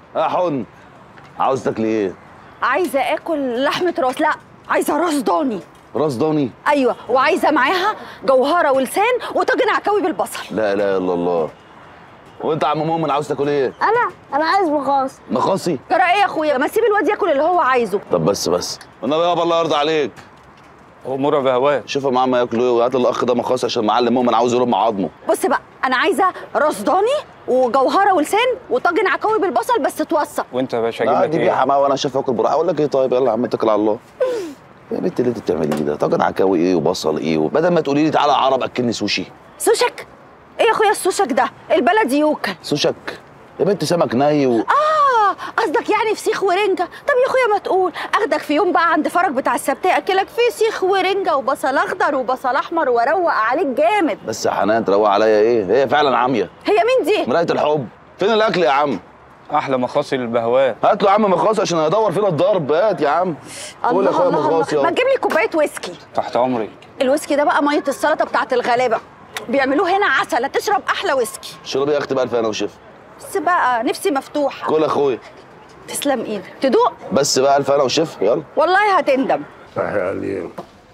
يا حن عاوز تاكلي ايه عايزه اكل لحمه راس لا عايزه راس ضاني راس ضاني ايوه وعايزه معاها جوهره ولسان وطاجن عكاوي بالبصل لا اله الا الله وانت يا عم مؤمن عاوز تاكل ايه انا انا عايز مخاص مخاصي ترى ايه يا اخويا ما تسيب الواد ياكل اللي هو عايزه طب بس بس والنبي يابا الله يرضى عليك امورها بهواه شوف يا معلم ياكلوا ايه وهات الاخ ده مخاصي عشان معلم مؤمن عاوز يرم عظمه بص بقى انا عايزه راس ضاني وجوهره ولسان وطاجن عكاوي بالبصل بس توسط وانت يا باشا اجيب لا لك دي ايه بيها حماوه وانا شايف اكل براحه اقول لك ايه طيب يلا يا عم اتكل على الله يا بنت اللي انت بتعمليه ده طاجن عكاوي ايه وبصل ايه بدل ما تقولي لي تعالى يا عرب اكلني سوشي سوشك ايه يا اخويا السوشك ده البلدي يوكل سوشك يا بنت سمك ني و... اه قصدك يعني فسيخ ورنجه طب يا اخويا ما تقول اخدك في يوم بقى عند فرج بتاع السبتيه اكلك فسيخ ورنجه وبصل اخضر وبصل احمر واروق عليك جامد بس يا حنان تروق عليا ايه هي فعلا عاميه هي مين دي مرايه الحب فين الاكل يا عم احلى مخاصي للبهواه هات له يا عم مخاصي عشان هيدور فينا الضرب هات يا عم قول يا اخويا مخاصي ما اهو تجيب لي كوبايه ويسكي تحت امري الويسكي ده بقى ميه السلطه بتاعت الغلابه بيعملوه هنا عسل هتشرب احلى ويسكي اشربي يا اختي بقى انا وشف بس بقى نفسي مفتوحه كل يا اخويا تسلم ايدك تدوق بس بقى الف انا وشف يلا والله هتندم صحيح عليك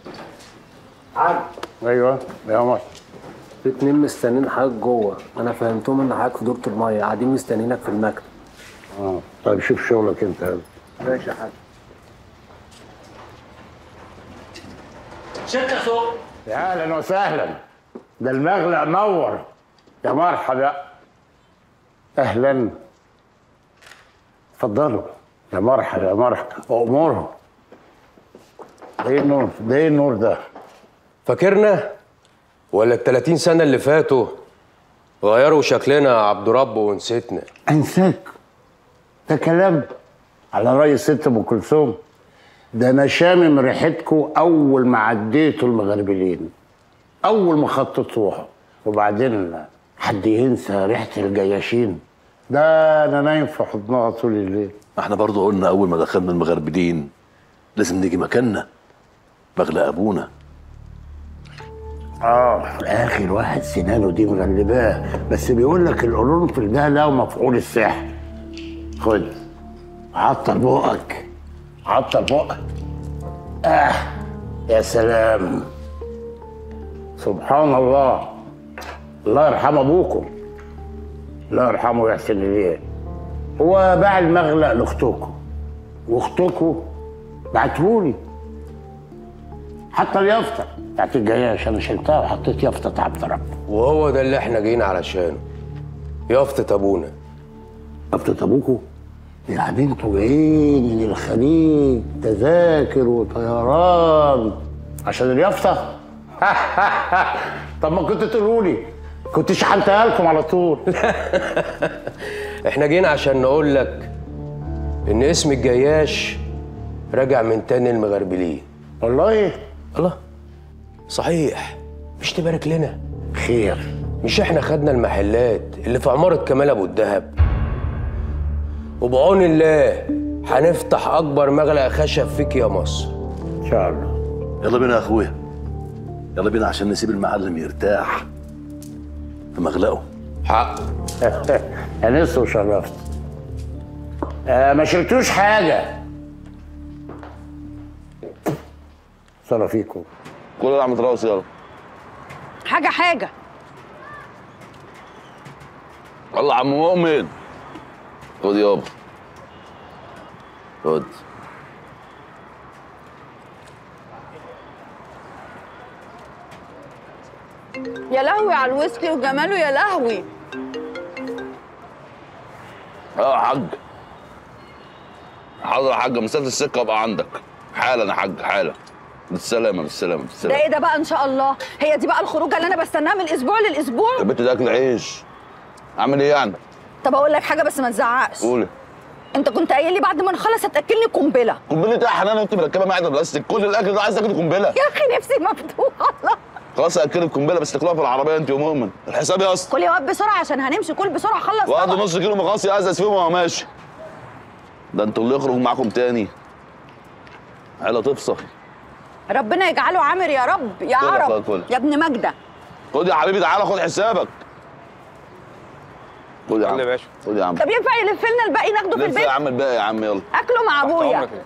ايوه يا مصر في اتنين مستنيين حضرتك جوه انا فهمتهم ان حضرتك في دورة الميه قاعدين مستنيينك في المكتب اه طيب شوف شغلك انت يلا ماشي يا حاج يا اهلا وسهلا ده المغلق نور يا مرحبا اهلا اتفضلوا يا مرحبا يا مرحبا امورهم ده ايه النور ده ايه النور ده فاكرنا ولا ال 30 سنة اللي فاتوا غيروا شكلنا يا عبد رب ونسيتنا انساك ده كلام على رأي الست ام كلثوم ده انا شامم ريحتكم اول ما عديتوا المغربلين اول ما خططوها وبعدين حد ينسى ريحه الجياشين ده انا نايم في حضنها طول الليل ما احنا برضه قلنا اول ما دخلنا المغربلين لازم نيجي مكاننا مغلى ابونا اه اخر واحد سنانه دي مغلباه بس بيقول لك القرنفل ده له مفعول السحر خد عطل بقك عطل بقك اه يا سلام سبحان الله الله يرحم ابوكم الله يرحمه ويحسن اليه هو باع المغلق لاختكم واختكم بعتهولي حتى اليافطه بتاعت الجياش انا شلتها وحطيت يافطه عبد رب وهو ده اللي احنا جينا علشانه يافطة ابونا يافطه ابوكم يعني انتوا جايين من الخليج تذاكر وطيران عشان اليافطه طب ما كنت تقولوا لي كنت شحنتها لكم على طول احنا جينا عشان نقول لك ان اسم الجياش راجع من تاني المغربلين والله الله صحيح مش تبارك لنا خير مش احنا خدنا المحلات اللي في عمارة كمال ابو الدهب وبعون الله هنفتح اكبر مغلق خشب فيك يا مصر ان شاء الله يلا بينا يا اخويا يلا بينا عشان نسيب المعلم يرتاح في مغلقه حق انست وشرفت آه ما شلتوش حاجه صار فيكم كل ده عم تراوس يلا حاجه حاجه يلا يا عم مؤمن خد يابا خد يا لهوي على الويسكي وجماله يا لهوي اه يا حاج حاضر يا حاج مسافه السكه ابقى عندك حالا يا حاج حالا بالسلامه بالسلامه ده بالسلامه ايه ده بقى ان شاء الله هي دي بقى الخروجه اللي انا بستناها من الاسبوع للاسبوع يا بنت ده اكل عيش اعمل ايه يعني طب اقول لك حاجه بس ما تزعقش قولي انت كنت قايل لي بعد ما نخلص هتاكلني قنبله قنبله ايه يا حنان انت مركبه معده بلاستيك كل الاكل ده عايز تاكل قنبله يا اخي نفسي مفتوحه خلاص اكلك قنبله بس تاكلوها في العربيه انت ومؤمن الحساب يا اسطى كل يا واد بسرعه عشان هنمشي كل بسرعه خلص واخد طبق. نص كيلو مخاص يأزأز فيهم وهو ماشي ده انتوا اللي يخرج معاكم تاني عيله تفصل ربنا يجعله عامر يا رب يا كل يا أخويا، عرب كل. يا ابن ماجده خد يا حبيبي تعالى خد حسابك خد يا يلا يا عم باشا خد يا عم طب ينفع يلف لنا الباقي ناخده في لف البيت يا عم الباقي يا عم يلا اكله مع تحت ابويا أمرك.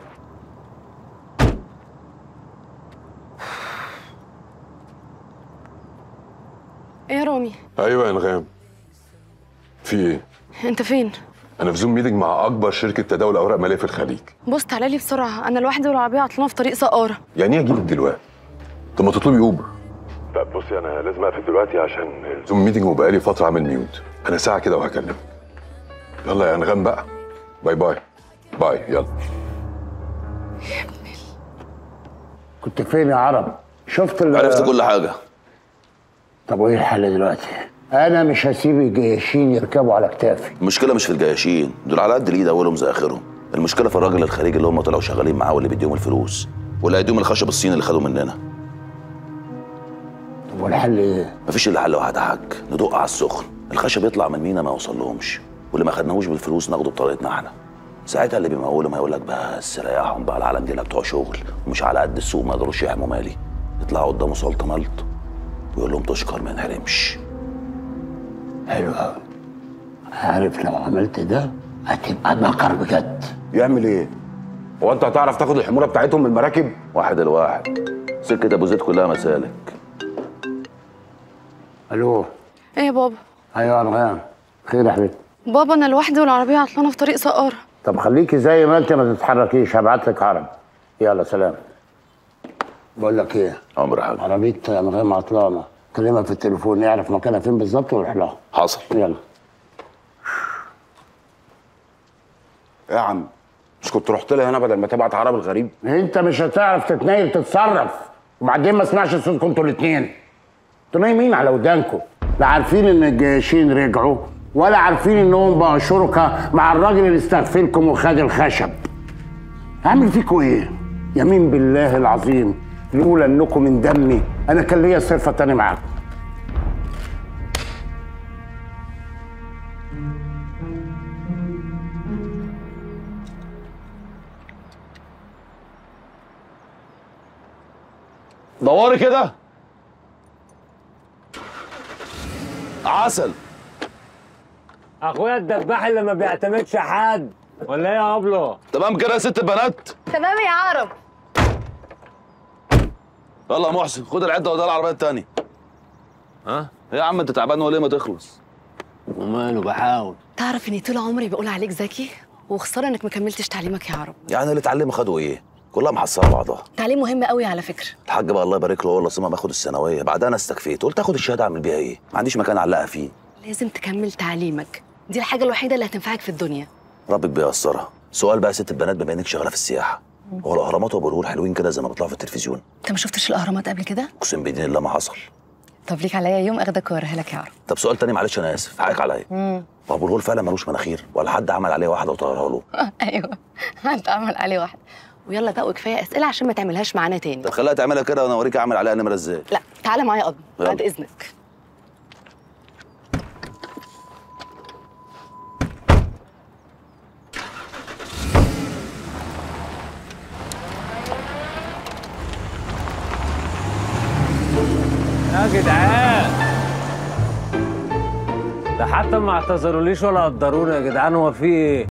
ايه يا رامي ايوه يا انغام في ايه انت فين انا في زوم ميتنج مع اكبر شركه تداول اوراق ماليه في الخليج بص تعالى لي بسرعه انا لوحدي والعربيه عطلانه في طريق سقاره يعني ايه اجيلك دلوقتي طب ما تطلبي اوبر طب بصي انا لازم اقفل دلوقتي عشان الزوم ميتنج وبقالي فتره عامل ميوت انا ساعه كده وهكلمك يلا يا انغام بقى باي باي باي يلا كنت فين يا عرب شفت ال- عرفت كل حاجه طب وايه الحل دلوقتي انا مش هسيب الجياشين يركبوا على كتافي المشكله مش في الجياشين دول على قد الايد اولهم زي اخرهم المشكله في الراجل الخليجي اللي هم طلعوا شغالين معاه واللي بيديهم الفلوس واللي هيديهم الخشب الصيني اللي خدوه مننا طب والحل ايه مفيش الا حل واحد يا حاج ندق على السخن الخشب يطلع من مينا ما يوصلهمش واللي ما خدناهوش بالفلوس ناخده بطريقتنا احنا ساعتها اللي بيمولهم هيقول لك بس ريحهم بقى العالم دي لا بتوع شغل ومش على قد السوق ما يقدروش يحموا مالي يطلعوا قدامه سلطه ملط ويقول لهم تشكر ما ينحرمش حلو قوي عارف لو عملت ده هتبقى نقر بجد يعمل ايه؟ هو انت هتعرف تاخد الحموله بتاعتهم من المراكب؟ واحد الواحد سكه ابو زيد كلها مسالك الو ايه يا بابا ايوه يا انغام خير يا حبيبتي بابا انا لوحدي والعربيه عطلانه في طريق سقاره طب خليكي زي ما انت ما تتحركيش هبعت لك عرب يلا سلام بقول لك ايه عمر حاجه عربيه انغام عطلانه كلمها في التليفون يعرف مكانها فين بالظبط ويروح لها حصل يلا ايه يا عم؟ مش كنت رحت لها هنا بدل ما تبعت عرب الغريب؟ انت مش هتعرف تتنيل تتصرف وبعدين ما اسمعش صوتكم انتوا الاثنين انتوا نايمين على ودانكم لا عارفين ان الجياشين رجعوا ولا عارفين انهم بقوا شركاء مع الراجل اللي استغفلكم وخد الخشب اعمل فيكم ايه يمين بالله العظيم لولا انكم من دمي انا كان ليا صفه تاني معاكم دوري كده عسل اخويا الدباح اللي ما بيعتمدش حد ولا ايه يا ابله تمام كده يا ست البنات تمام يا عرب يلا يا محسن خد العده وده العربيه التانية ها ايه يا عم انت تعبان ولا إيه ما تخلص وماله بحاول تعرف اني طول عمري بقول عليك ذكي وخساره انك ما كملتش تعليمك يا عرب يعني اللي اتعلموا خدوا ايه كلها محصله بعضها تعليم مهم قوي على فكره الحاج بقى الله يبارك له هو اللي صمم اخد الثانويه بعدها انا استكفيت قلت اخد الشهاده اعمل بيها ايه ما عنديش مكان اعلقها فيه لازم تكمل تعليمك دي الحاجه الوحيده اللي هتنفعك في الدنيا ربك بيسرها سؤال بقى يا ست البنات بما انك شغاله في السياحه هو الاهرامات وابو الهول حلوين كده زي ما بيطلعوا في التلفزيون انت ما شفتش الاهرامات قبل كده اقسم بدين الله ما حصل طب ليك عليا يوم اخدك واوريها لك يا عرب طب سؤال تاني معلش انا اسف حقك عليا وابو الهول فعلا ملوش مناخير ولا حد عمل عليه واحده وطيرها له ايوه هتعمل عليه واحد ويلا بقى وكفايه اسئله عشان ما تعملهاش معانا تاني طب خليها تعملها كده وانا اوريك اعمل عليها نمره ازاي لا تعالى معايا قبل يلا. بعد اذنك يا جدعان ده حتى ما اعتذروليش ولا قدروني يا جدعان هو في ايه